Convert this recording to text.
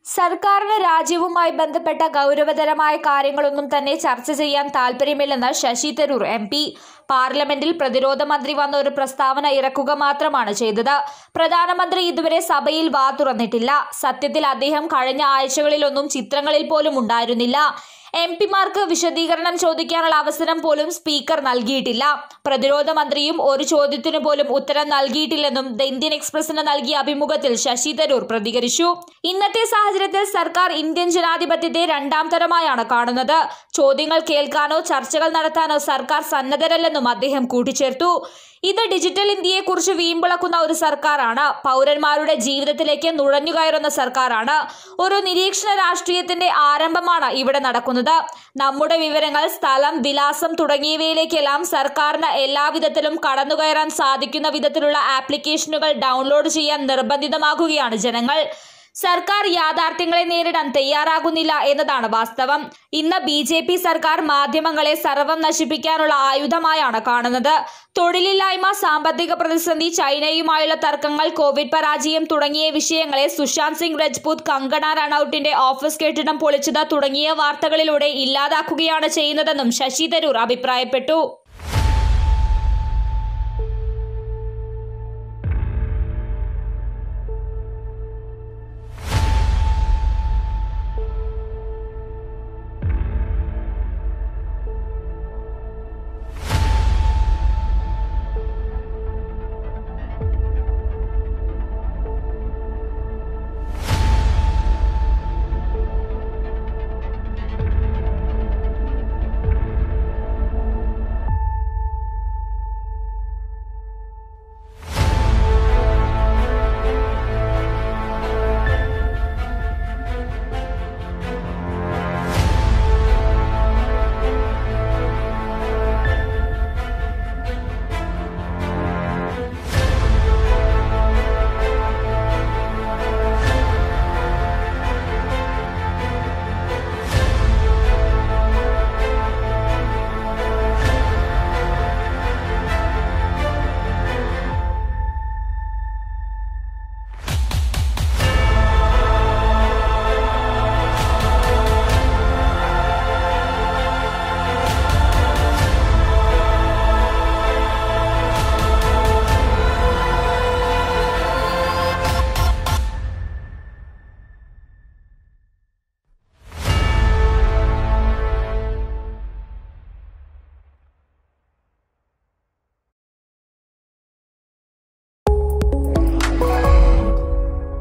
സർക്കാരിന് രാജ്യവുമായി ബന്ധപ്പെട്ട ഗൗരവതരമായ കാര്യങ്ങളൊന്നും തന്നെ ചർച്ച ചെയ്യാൻ താൽപ്പര്യമില്ലെന്ന് ശശി തരൂർ എം പി പാർലമെന്റിൽ പ്രതിരോധ മന്ത്രി വന്ന ഒരു പ്രസ്താവന ഇറക്കുക മാത്രമാണ് ചെയ്തത് പ്രധാനമന്ത്രി ഇതുവരെ സഭയിൽ വാ തുറന്നിട്ടില്ല സത്യത്തിൽ അദ്ദേഹം കഴിഞ്ഞ ആഴ്ചകളിലൊന്നും ചിത്രങ്ങളിൽ പോലും ഉണ്ടായിരുന്നില്ല എം പിമാർക്ക് വിശദീകരണം ചോദിക്കാനുള്ള അവസരം പോലും സ്പീക്കർ നൽകിയിട്ടില്ല പ്രതിരോധ മന്ത്രിയും ഒരു ചോദ്യത്തിനു പോലും ഉത്തരം നൽകിയിട്ടില്ലെന്നും ദ ഇന്ത്യൻ എക്സ്പ്രസിന് നൽകിയ അഭിമുഖത്തിൽ ശശി തരൂർ പ്രതികരിച്ചു ഇന്നത്തെ സാഹചര്യത്തിൽ സർക്കാർ ഇന്ത്യൻ ജനാധിപത്യത്തെ രണ്ടാം തരമായാണ് കാണുന്നത് ചോദ്യങ്ങൾ കേൾക്കാനോ ചർച്ചകൾ നടത്താനോ സർക്കാർ സന്നദ്ധരല്ലെന്നും അദ്ദേഹം കൂട്ടിച്ചേർത്തു ഇത് ഡിജിറ്റൽ ഇന്ത്യയെക്കുറിച്ച് വീമ്പിളക്കുന്ന ഒരു സർക്കാരാണ് പൗരന്മാരുടെ ജീവിതത്തിലേക്ക് നുഴഞ്ഞുകയറുന്ന സർക്കാരാണ് ഒരു നിരീക്ഷണ രാഷ്ട്രീയത്തിന്റെ ആരംഭമാണ് ഇവിടെ നടക്കുന്നത് നമ്മുടെ വിവരങ്ങൾ സ്ഥലം വിലാസം തുടങ്ങിയവയിലേക്കെല്ലാം സർക്കാരിന് എല്ലാവിധത്തിലും കടന്നുകയറാൻ സാധിക്കുന്ന വിധത്തിലുള്ള ആപ്ലിക്കേഷനുകൾ ഡൗൺലോഡ് ചെയ്യാൻ നിർബന്ധിതമാകുകയാണ് ജനങ്ങൾ സർക്കാർ യാഥാർത്ഥ്യങ്ങളെ നേരിടാൻ തയ്യാറാകുന്നില്ല എന്നതാണ് വാസ്തവം ഇന്ന് ബി ജെ പി സർക്കാർ മാധ്യമങ്ങളെ സർവം നശിപ്പിക്കാനുള്ള ആയുധമായാണ് കാണുന്നത് തൊഴിലില്ലായ്മ സാമ്പത്തിക പ്രതിസന്ധി ചൈനയുമായുള്ള തർക്കങ്ങൾ കോവിഡ് പരാജയം തുടങ്ങിയ വിഷയങ്ങളെ സുശാന്ത് സിംഗ് രജ്പൂത് കങ്കണ റണൌട്ടിന്റെ ഓഫീസ് കെട്ടിടം പൊളിച്ചത് തുടങ്ങിയ വാർത്തകളിലൂടെ ഇല്ലാതാക്കുകയാണ് ചെയ്യുന്നതെന്നും ശശി തരൂർ അഭിപ്രായപ്പെട്ടു